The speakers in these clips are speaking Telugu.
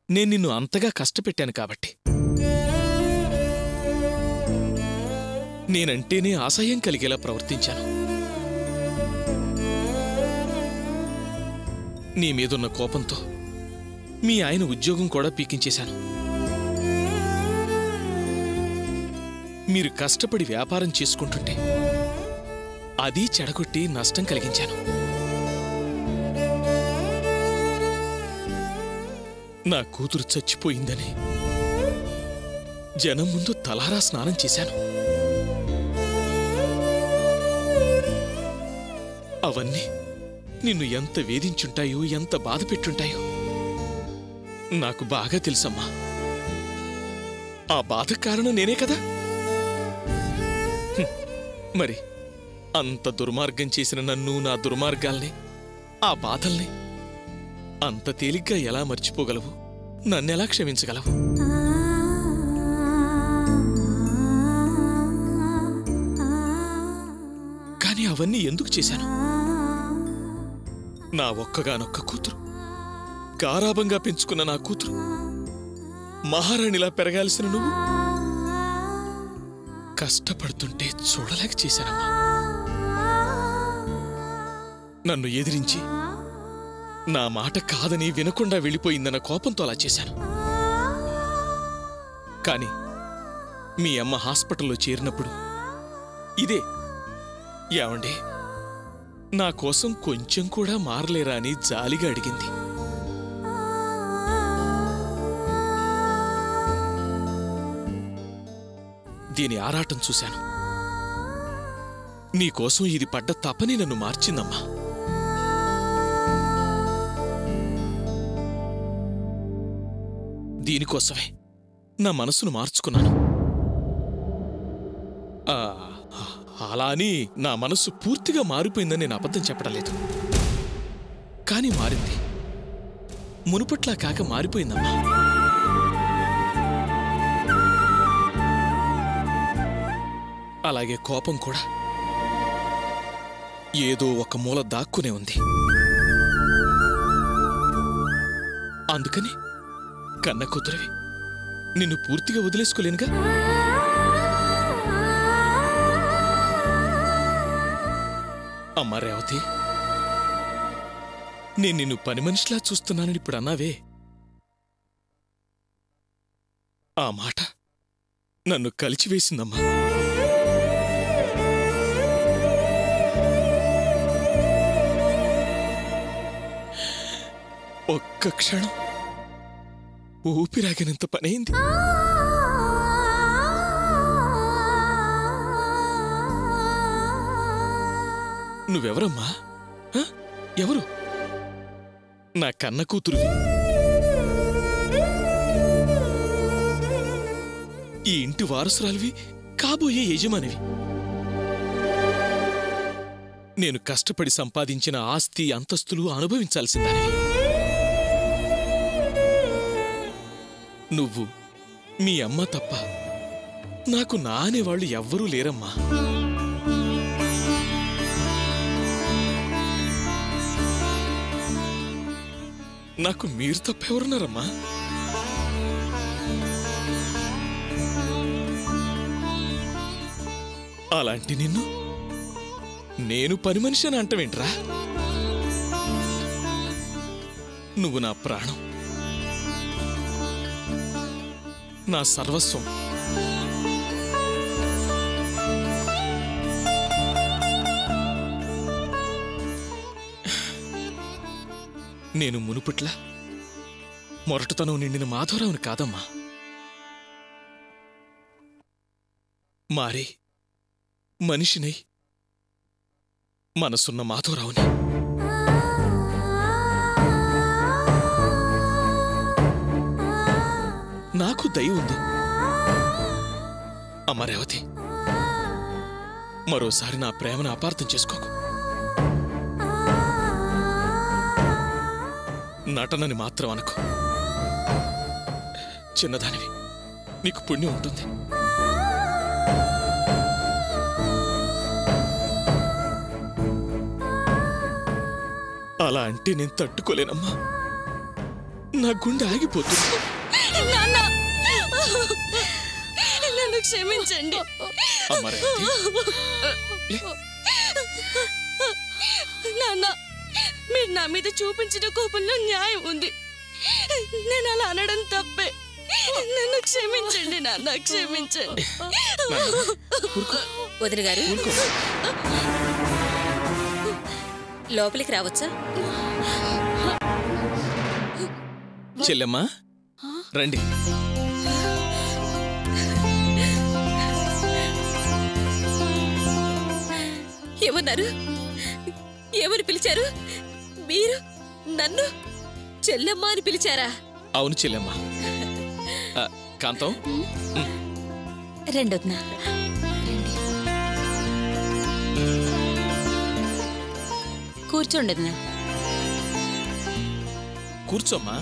నేను నిన్ను అంతగా కష్టపెట్టాను కాబట్టి నేనంటేనే ఆశయం కలిగేలా ప్రవర్తించాను నీ మీదున్న కోపంతో మీ ఆయన ఉద్యోగం కూడా పీకించేశాను మీరు కష్టపడి వ్యాపారం చేసుకుంటుంటే అది చెడగొట్టి నష్టం కలిగించాను నా కూతురు చచ్చిపోయిందని జనం ముందు తలారా స్నానం చేశాను అవన్నీ నిన్ను ఎంత వేధించుంటాయో ఎంత బాధ పెట్టుంటాయో నాకు బాగా తెలుసమ్మా ఆ బాధ కారణం నేనే కదా హ్మ్. మరి అంత దుర్మార్గం చేసిన నన్ను నా దుర్మార్గాల్ని ఆ బాధల్ని అంత తేలిగ్గా ఎలా మర్చిపోగలవు నన్నెలా క్షమించగలవు కానీ అవన్నీ ఎందుకు చేశాను నా ఒక్కగానొక్క కూతురు గారాబంగా పెంచుకున్న నా కూతురు మహారాణిలా పెరగాల్సిన నువ్వు కష్టపడుతుంటే చూడలేక చేశానమ్మా నన్ను ఎదిరించి నా మాట కాదని వినకుండా వెళ్ళిపోయిందన్న కోపంతో అలా చేశాను కాని మీ అమ్మ హాస్పిటల్లో చేరినప్పుడు ఇదే ఏమండి నా కోసం కొంచెం కూడా మారలేరా అని జాలిగా అడిగింది దీని ఆరాటం చూశాను నీకోసం ఇది పడ్డ తపని నన్ను మార్చిందమ్మా దీనికోసమే నా మనసును మార్చుకున్నాను ఆ, అలా అని నా మనసు పూర్తిగా మారిపోయిందని నేను అబద్ధం చెప్పడం లేదు కానీ మారింది మునుపట్లా కాక మారిపోయిందమ్మా అలాగే కోపం కూడా ఏదో ఒక మూల దాక్కునే ఉంది అందుకని కన్న కూతురివి నిన్ను పూర్తిగా వదిలేసుకోలేనుగా అమ్మా రేవతి నేను నిన్ను పని మనిషిలా చూస్తున్నానని ఇప్పుడు అన్నావే ఆ మాట నన్ను కలిచివేసిందమ్మా ఒక్క క్షణం ఊపిరాగినంత పనైంది నువ్వెవరమ్మా హ? ఎవరు నా కన్న కూతురువి ఈ ఇంటి వారసురాలివి కాబోయే యజమానివి నేను కష్టపడి సంపాదించిన ఆస్తి అంతస్తులు అనుభవించాల్సిందానివి నువ్వు మీ అమ్మ తప్ప నాకు నా అనేవాళ్ళు ఎవ్వరూ లేరమ్మా నాకు మీరు తప్ప ఎవరున్నారమ్మా అలాంటి నిన్ను నేను పని మనిషి అని అంటవేంట్రా నువ్వు నా ప్రాణం నా సర్వస్వం నేను మునుపట్ల మొరటుతనం నిండిన మాధవరావుని కాదమ్మా మారే మనిషినై మనసున్న మాధవరావుని నాకు దయ ఉంది అమ్మ రేవతి మరోసారి నా ప్రేమను అపార్థం చేసుకోకు నటనని మాత్రం అనుకో చిన్నదానివి నీకు పుణ్యం ఉంటుంది అలా అంటే నేను తట్టుకోలేనమ్మా నా గుండె ఆగిపోతుంది నాన్న నన్ను క్షమించండి అమ్మ రేవతి నాన్న మీరు నా మీద చూపించిన కోపంలో న్యాయం ఉంది నేను అలా అనడం తప్పే నన్ను క్షమించండి నాన్న క్షమించండి వదిన గారు ఊరుకో లోపలికి రావచ్చా చెల్లెమ్మా రండి ఏమన్నారు ఏమని పిలిచారు మీరు నన్ను చెల్లెమ్మ అని పిలిచారా అవును చెల్లెమ్మా ఆ, కాంతం రెండొద్నా కూర్చోండి కూర్చోమ్మా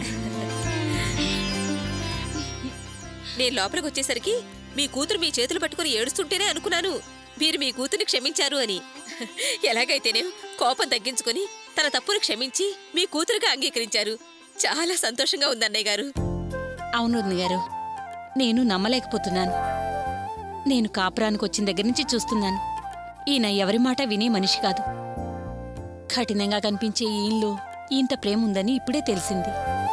నేను లోపలికి వచ్చేసరికి మీ కూతురు మీ చేతులు పట్టుకుని ఏడుస్తుంటేనే అనుకున్నాను మీరు మీ కూతుర్ని క్షమించారు అని ఎలాగైతేనే కోపం తగ్గించుకొని తన తప్పును క్షమించి మీ కూతురుగా అంగీకరించారు చాలా సంతోషంగా ఉంది అన్నయ్య గారు అవును వదిన గారు నేను నమ్మలేకపోతున్నాను నేను కాపురానికి వచ్చిన దగ్గర నుంచి చూస్తున్నాను ఈయన ఎవరి మాట వినే మనిషి కాదు కఠినంగా కనిపించే ఈయనలో ఇంత ప్రేమ ఉందని ఇప్పుడే తెలిసింది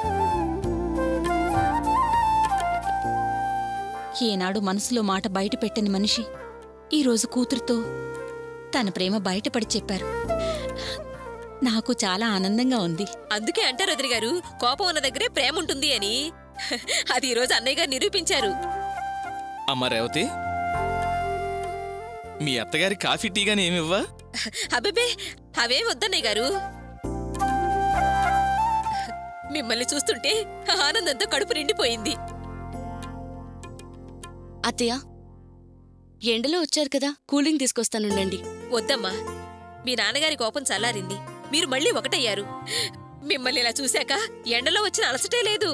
ఏనాడు మనసులో మాట బయట పెట్టని మనిషి ఈరోజు కూతురుతో తన ప్రేమ బయటపడి చెప్పారు నాకు చాలా ఆనందంగా ఉంది అందుకే అంటారు వదిన గారు కోపం ఉన్న దగ్గరే ప్రేమ ఉంటుంది అని అది ఈ రోజు అన్నయ్య గారు నిరూపించారు అమ్మ రేవతి మీ అత్తగారి కాఫీ టీ గాని ఏమివ్వా అబ్బే అవేం వద్దన్నయ్య గారు మిమ్మల్ని చూస్తుంటే ఆనందంతో కడుపు నిండిపోయింది అత్తయ్య ఎండలో వచ్చారు కదా కూలింగ్ తీసుకొస్తానుండండి వద్దమ్మా మీ నాన్నగారి కోపం చల్లారింది మీరు మళ్ళీ ఒకటయ్యారు మిమ్మల్ని ఇలా చూశాక ఎండలో వచ్చిన అలసటే లేదు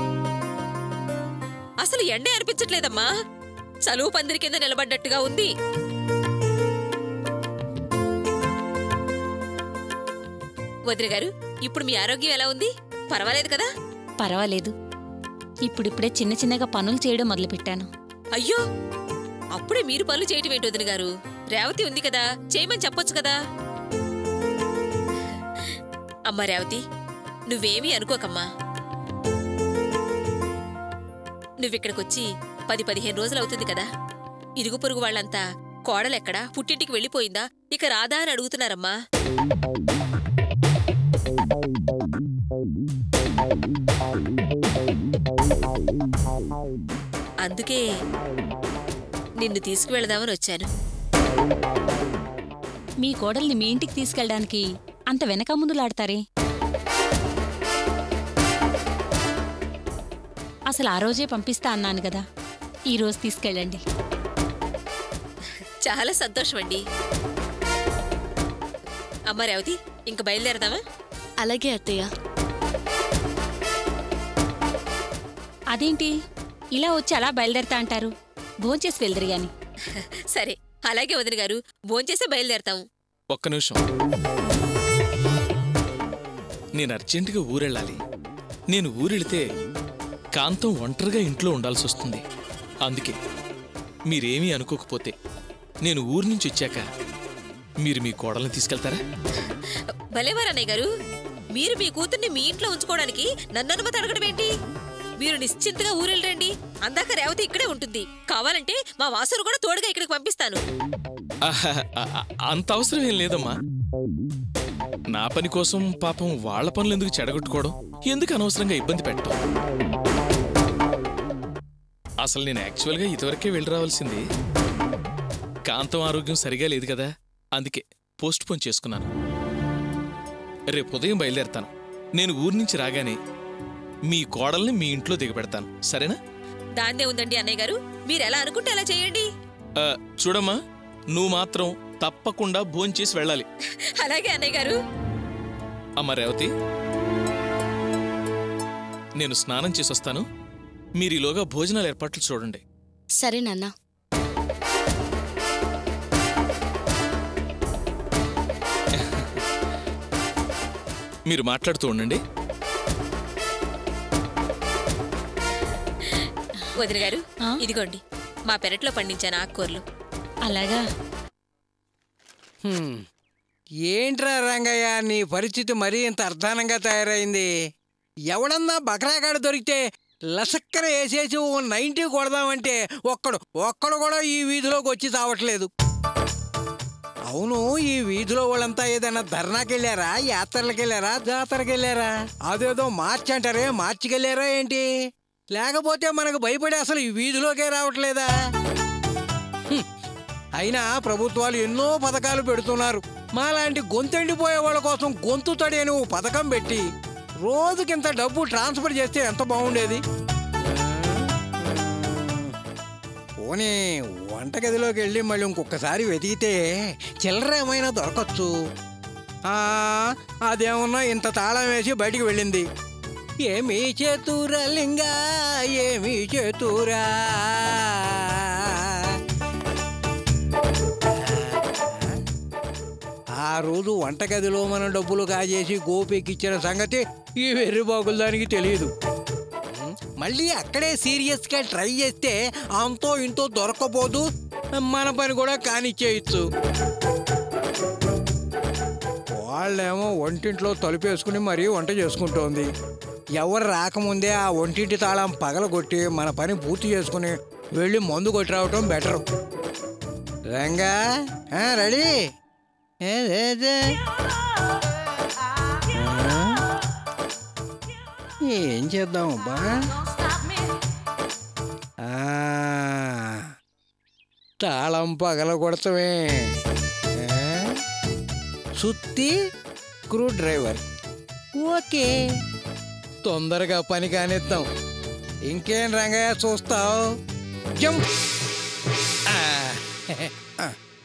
అసలు ఎండే అనిపించట్లేదమ్మా చలువు పందిరి కింద నిలబడ్డట్టుగా ఉంది వదిన గారు ఇప్పుడు మీ ఆరోగ్యం ఎలా ఉంది పర్వాలేదు కదా పర్వాలేదు ఇప్పుడిప్పుడే చిన్న చిన్నగా పనులు చేయడం మొదలుపెట్టాను అయ్యో అప్పుడే మీరు పనులు చేయటం ఏంటి వదిన గారు రేవతి ఉంది కదా చేయమని చెప్పొచ్చు కదా అమ్మా రేవతి నువ్వేమీ అనుకోకమ్మా నువ్విక్కడికొచ్చి పది పదిహేను రోజులు అవుతుంది కదా ఇరుగు పొరుగు వాళ్ళంతా కోడలెక్కడా పుట్టింటికి వెళ్ళిపోయిందా ఇక రాదా అని అడుగుతున్నారమ్మా అందుకే నిన్ను తీసుకువెళదామని వచ్చాను మీ కోడల్ని మీ ఇంటికి తీసుకెళ్ళడానికి అంత వెనక ముందులాడతారే అసలు ఆ రోజే పంపిస్తా అన్నాను కదా ఈ రోజు తీసుకెళ్ళండి చాలా సంతోషం అండి అమ్మ రేవతి ఇంక బయలుదేరదామా అలాగే అత్తయ్య అదేంటి ఇలా వచ్చి అలా బయలుదేరతా అంటారు భోంచేసి వెళ్దరు గాని సరే అలాగే వదిన గారు భోంచేసే బయలుదేరతాము ఒక్క నిమిషం నేను అర్జెంటుగా ఊరెళ్ళాలి నేను ఊరెళితే కాంతం ఒంటరిగా ఇంట్లో ఉండాల్సి వస్తుంది అందుకే మీరేమీ అనుకోకపోతే నేను ఊరు నుంచి వచ్చాక మీరు మీ కోడల్ని తీసుకెళ్తారా భలేవారన్నయ్య గారు మీరు మీ కూతుర్ని మీ ఇంట్లో ఉంచుకోవడానికి నన్ను అనుమతి అడగడం ఏంటి మీరు నిశ్చింతగా ఊరెళ్ళండి అందాక రేవతి ఇక్కడే ఉంటుంది కావాలంటే మా వాసును కూడా తోడుగా ఇక్కడికి పంపిస్తాను ఆహా, ఆ- ఆ- అంత అవసరం ఏం లేదమ్మా నా పని కోసం పాపం వాళ్ళ పనులు ఎందుకు చెడగొట్టుకోవడం ఎందుకు అనవసరంగా ఇబ్బంది పెట్టడం అసలు నేను యాక్చువల్గా ఇదివరకే వెళ్ళి రావాల్సింది కాంతం ఆరోగ్యం సరిగా లేదు కదా అందుకే పోస్ట్ పోన్ చేసుకున్నాను రేపు ఉదయం బయలుదేరతాను నేను ఊరి నుంచి రాగానే మీ కోడల్ని మీ ఇంట్లో దిగబెడతాను సరేనా దాన్నే ఉందండి అన్నయ్య గారు మీరు ఎలా అనుకుంటే అలా చేయండి ఆ, చూడమ్మా నువ్వు మాత్రం తప్పకుండా భోంచేసి వెళ్ళాలి అలాగే అన్నయ్య గారు అమ్మ రేవతి నేను స్నానం చేసి వస్తాను మీరు ఈలోగా భోజనాల ఏర్పాట్లు చూడండి సరే నాన్న మీరు మాట్లాడుతూ ఉండండి వదిన గారు ఆ? ఇదిగోండి మా పెరట్లో పండించాను ఆకుకూరలు అలాగా హ్మ్. ఏంట్రా రంగయ్య నీ పరిస్థితి మరీ ఇంత అర్ధానంగా తయారైంది ఎవడన్నా బకరాగాడు దొరికితే లసక్కన వేసేసి ఓ నైంటీ కొడదామంటే ఒక్కడు ఒక్కడు కూడా ఈ వీధిలోకి వచ్చి తావట్లేదు అవును ఈ వీధిలో వాళ్ళంతా ఏదైనా ధర్నాకెళ్ళారా యాత్రలకెళ్ళారా జాతరకెళ్ళారా అదేదో మార్చి అంటారే మార్చికెళ్ళారా ఏంటి లేకపోతే మనకు భయపడి అసలు ఈ వీధిలోకే రావట్లేదా హ్మ్. అయినా ప్రభుత్వాలు ఎన్నో పథకాలు పెడుతున్నారు మాలాంటి గొంతెండిపోయే వాళ్ళ కోసం గొంతు తడి అని ఓ పథకం పెట్టి రోజుకింత డబ్బు ట్రాన్స్ఫర్ చేస్తే ఎంత బాగుండేది పోనీ వంటగదిలోకి వెళ్ళి మళ్ళీ ఇంకొకసారి వెతికితే చిల్లర ఏమైనా దొరకచ్చు ఆ, అదేమన్నా ఇంత తాళం వేసి బయటికి వెళ్ళింది ఏమి చేతురా లింగా ఏమి చేతురా ఆ రోజు వంటగదిలో మనం డబ్బులు కాజేసి గోపికిచ్చిన సంగతి ఈ వెర్రిబాగుల దానికి తెలియదు ఉం? మళ్ళీ అక్కడే సీరియస్గా ట్రై చేస్తే అంతో ఇంతో దొరకపోదు మన పని కూడా కానిచ్చేయచ్చు వాళ్ళేమో వంటింట్లో తలుపేసుకుని మరీ వంట చేసుకుంటోంది ఎవరు రాకముందే ఆ వంటింటి తాళం పగలగొట్టి మన పని పూర్తి చేసుకుని వెళ్ళి మందు కొట్టి రావటం బెటర్ రంగా ఆ, రెడీ ఏదేదే ఆ? ఏం చేద్దాం అబ్బా ఆ, తాళం పగల కొడతామే సుత్తి స్క్రూ డ్రైవర్ ఓకే తొందరగా పని కానిద్దాం ఇంకేం రంగయ్య చూస్తావు జంప్ ఆ, ఆ.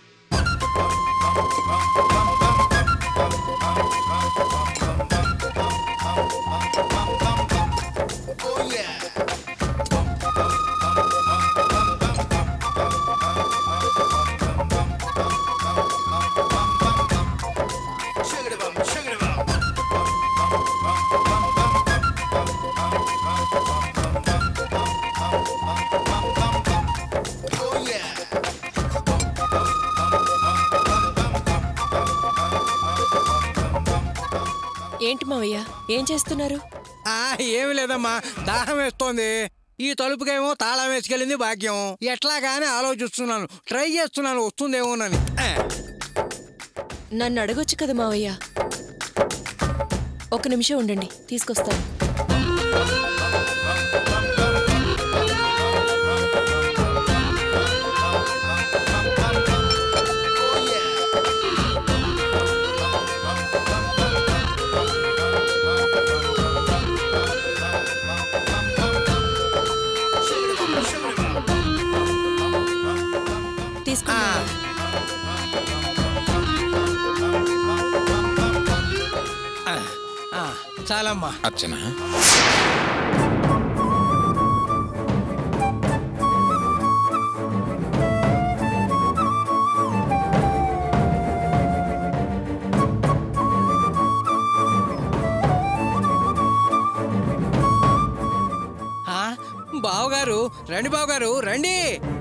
ఏంటి మావయ్య ఏం చేస్తున్నారు ఆ, ఏమి లేదమ్మా దాహం వేస్తోంది ఈ తలుపుకేమో తాళం వేసుకెళ్ళింది భాగ్యం ఎట్లాగానే ఆలోచిస్తున్నాను ట్రై చేస్తున్నాను వస్తుందేమోనని ఆ, నన్ను అడగొచ్చు కదా మావయ్య ఒక నిమిషం ఉండండి తీసుకొస్తాను తీసుకున్నా ఆ, ఆ, చాలమ్మా అర్చన ఆ, బావగారు రండి బావగారు రండి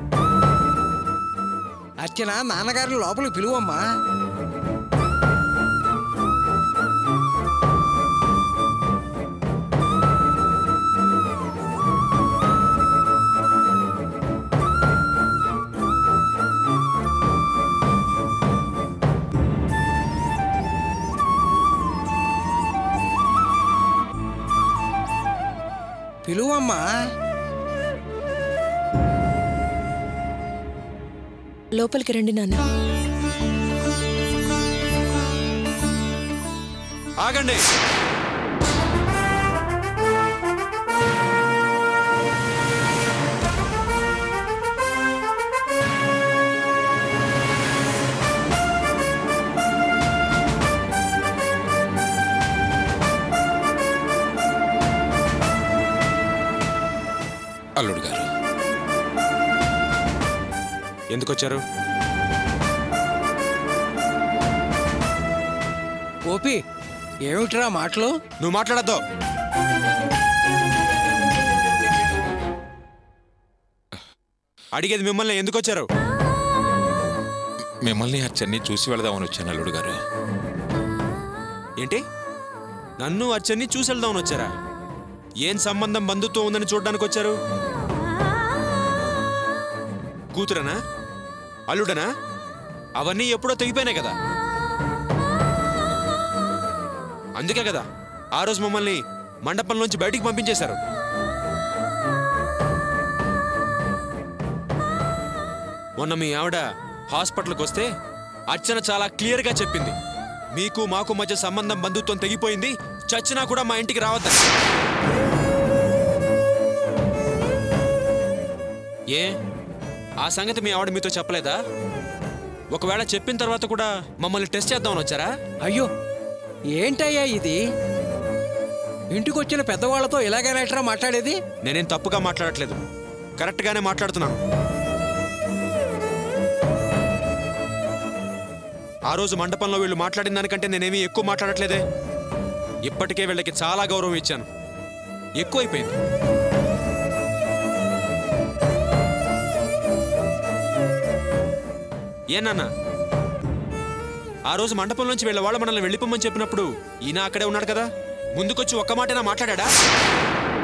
అర్చన నాన్నగారిని లోపలికి పిలువమ్మా పిలువమ్మా లోపలికి రండి నాన్న ఆగండి అల్లుడు గారు ఎందుకు వచ్చారు ఓపి ఏమిట్రా మాటలు నువ్వు మాట్లాడద్దు అడిగేది మిమ్మల్ని ఎందుకు వచ్చారు మిమ్మల్ని అచ్చన్ని చూసి వెళదామని వచ్చాను అల్లుడు గారు ఏంటి నన్ను అచ్చన్ని చూసి వెళ్దామని వచ్చారా ఏం సంబంధం బంధుత్వం ఉందని చూడడానికి వచ్చారు కూతురనా అల్లుడనా అవన్నీ ఎప్పుడో తెగిపోయినాయి కదా అందుకే కదా ఆ రోజు మమ్మల్ని మండపంలోంచి బయటికి పంపించేశారు మొన్న మీ ఆవిడ హాస్పిటల్కి వస్తే అర్చన చాలా క్లియర్గా చెప్పింది మీకు మాకు మధ్య సంబంధం బంధుత్వం తెగిపోయింది చచ్చినా కూడా మా ఇంటికి రావద్దని ఏ ఆ సంగతి మీ ఆవిడ మీతో చెప్పలేదా ఒకవేళ చెప్పిన తర్వాత కూడా మమ్మల్ని టెస్ట్ చేద్దామని వచ్చారా అయ్యో ఏంటయ్యా ఇది ఇంటికొచ్చిన పెద్దవాళ్లతో ఇలాగేనట్రా మాట్లాడేది నేనేం తప్పుగా మాట్లాడట్లేదు కరెక్ట్గానే మాట్లాడుతున్నాను ఆ రోజు మండపంలో వీళ్ళు మాట్లాడిన దానికంటే నేనేమీ ఎక్కువ మాట్లాడట్లేదే ఇప్పటికే వీళ్ళకి చాలా గౌరవం ఇచ్చాను ఎక్కువైపోయింది ఏనన్నా ఆ రోజు మండపంలోంచి వీళ్ళ వాళ్ళ మనల్ని వెళ్ళిపోమని చెప్పినప్పుడు ఈయన అక్కడే ఉన్నాడు కదా ముందుకొచ్చి ఒక్క మాటైనా మాట్లాడా